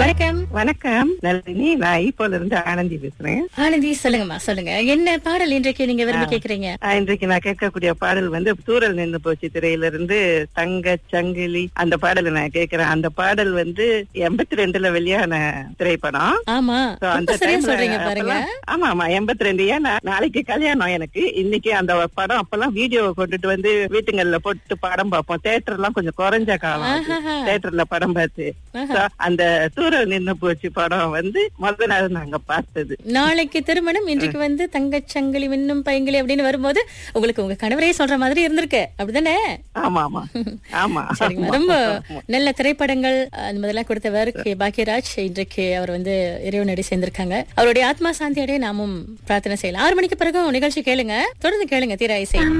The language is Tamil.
வணக்கம் வணக்கம் நளினி நான் ஈப்போல இருந்து ஆனந்தி பேசுறேன் ஆனந்தி சொல்லுங்கம்மா சொல்லுங்க என்ன பாடல் இன்றைக்கு நீங்க விரும்பி கேக்குறீங்க ஆஹ், இன்றைக்கு நான் கேட்கக்கூடிய பாடல் வந்து தூரல் நின்று போச்சு திரையில இருந்து தங்க சங்கிலி அந்த பாடலை நான் கேட்கிறேன் அந்த பாடல் வந்து எண்பத்தி ரெண்டுல வெளியான திரைப்படம் ஆமா So, ரொம்ப சரியா timeல சொல்றீங்க பாருங்க அப்பெல்லாம்- ஆமா ஆமா எண்பத்தி ரெண்டு ஏன்னா நாளைக்கு கல்யாணம் எனக்கு இன்னைக்கு அந்த படம் அப்பெல்லாம் வீடியோ கொண்டுட்டு வந்து வீட்டுங்கள்ல போட்டு படம் பார்ப்போம் தேட்டர் எல்லாம் கொஞ்சம் குறைஞ்ச காலம் ஆஹாஹா. தேட்டர்ல படம் பார்த்து ஆஹா. So, அந்த தூரல் நின்று போச்சு படம் வந்து முதல் நாள் நாங்க பார்த்தது நாளைக்கு திருமணம் இன்றைக்கு வந்து தங்கச்சங்கிலி மின்னும் பைங்கிலி அப்படின்னு வரும்போது உங்களுக்கு உங்க கணவரே சொல்ற மாதிரி இருந்திருக்கு அப்படிதானே ஆமா ஆமா ஆமா சரிங்க ரொம்ப நல்ல திரைப்படங்கள் அந்த மாதிரிலாம் கொடுத்தவர் கே பாக்யராஜ் இன்றைக்கு அவர் வந்து இறைவனடி சேர்ந்திருக்காங்க அவருடைய ஆத்மா சாந்தி அடைய நாமும் பிரார்த்தனை செய்யலாம் ஆறு மணிக்கு பிறகு நிகழ்ச்சி கேளுங்க தொடர்ந்து கேளுங்க தீரா இசை